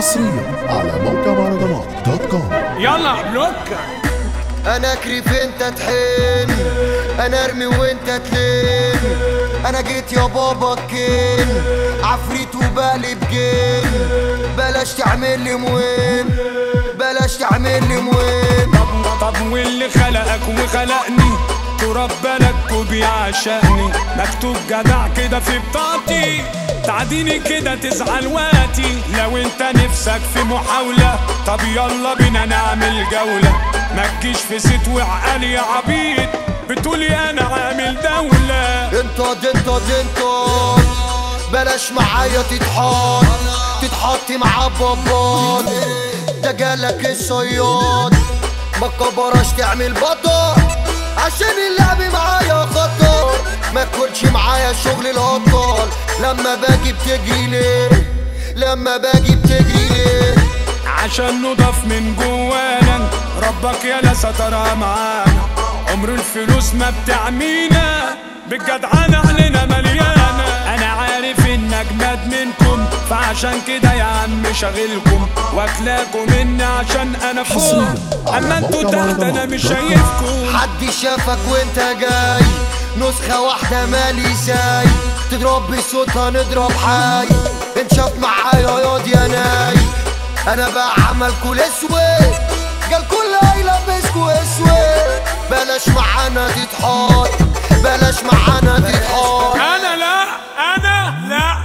حصريا على موقع مهرجانات دوت كوم يلا بلوك انا اكرف انت تحن انا ارمي وانت تلم انا جيت يا بابا كين عفريت وبقلب جن بلاش تعمل لي مهم بلاش تعمل لي مهم طب طب واللي خلقك وخلقني تراب بلدك وبيعشقني مكتوب جدع كده في بطاقتي تعديني كده تزعل وقتي لو انت نفسك في محاولة طب يلا بينا نعمل جولة ما تجيش في ست وعقالي يا عبيد بتقولي انا عامل دولة انت انت انت بلاش معايا تتحط تتحط مع بابات ده جالك الصياد ما كبرش تعمل بطل عشان اللعب معايا خطر ما تكونش معايا شغل الهطال لما باجي بتجري ليه لما باجي بتجري ليه عشان نضاف من جوانا ربك يا لا سترها معانا عمر الفلوس ما بتعمينا بالجدعانة علينا مليانة أنا عارف إن أجمد منكم فعشان كده يا عم شغلكم واكلاكم مني عشان أنا فوق حصرياً على أما انتوا موقع تحت أنا مهرجانات مش دوت كوم. شايفكم حد شافك وانت جاي نسخة واحدة مالي زي تضرب بصوتها نضرب حي انشاف معايا ياض يا ناي انا بقى عملكوا الاسود قال كل هيلبسكوا اسود بلاش معانا تتحط بلاش معانا تتحط أنا لا أنا لا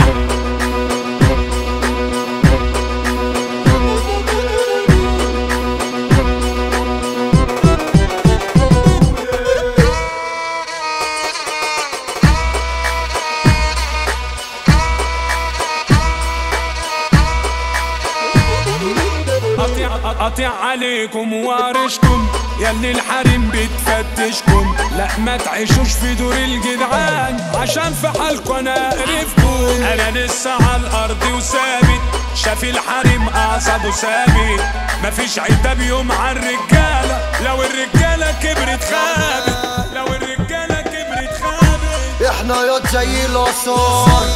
قطيع قطيع عليكم وارشكم ياللي الحريم بتفتشكم لا ما تعيشوش في دور الجدعان عشان في حالكم انا قرفكم انا لسه على الارض وثابت شاف الحريم اعصابه ثابت مفيش عتاب يوم على الرجاله لو الرجاله كبرت خابت لو الرجاله كبرت خابت احنا ياض زي الاثار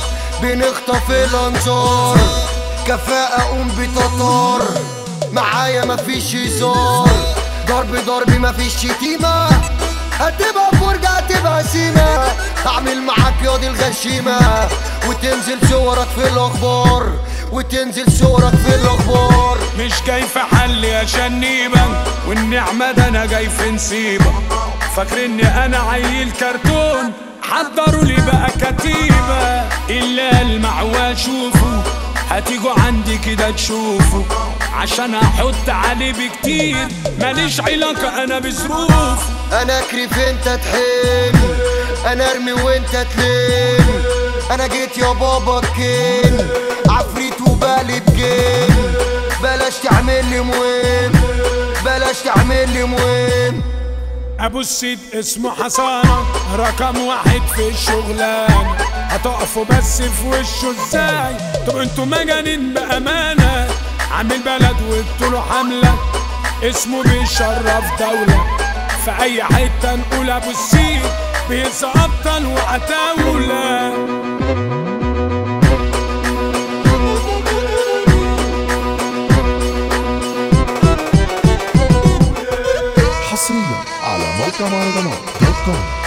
بنخطف الانظار كفاءة قوم بتطار معايا مفيش هزار ضرب ضرب مفيش شتيمة هتبقى فرجة هتبقى سيمة اعمل معاك ياض الغشيمة وتنزل صورك في الاخبار وتنزل صورك في الاخبار مش جاي في حل يا شنيبة والنعمة ده انا جاي في نسيبة فاكر اني انا عيل كرتون حضروا لي بقى كتيبة الا المعوى شوفوا هتيجوا عندي كده تشوفوا عشان احط عليه بكتير ماليش علاقة انا بظروف انا اكرف انت تحن انا ارمي وانت تلم انا جيت يا بابا كين عفريت وبقلب جن بلاش تعمل لي مهم بلاش تعمل لي مهم ابو السيد اسمه حسانة رقم واحد في الشغلانة هتقفوا بس في وشه ازاي طب انتوا مجانين بامانة عامل بلد وادتوله حملة اسمه بيشرف دولة في اي حتة نقول ابو السيد بينسى ابطال وعتاولة حصريا على موقع مهرجانات دوت كوم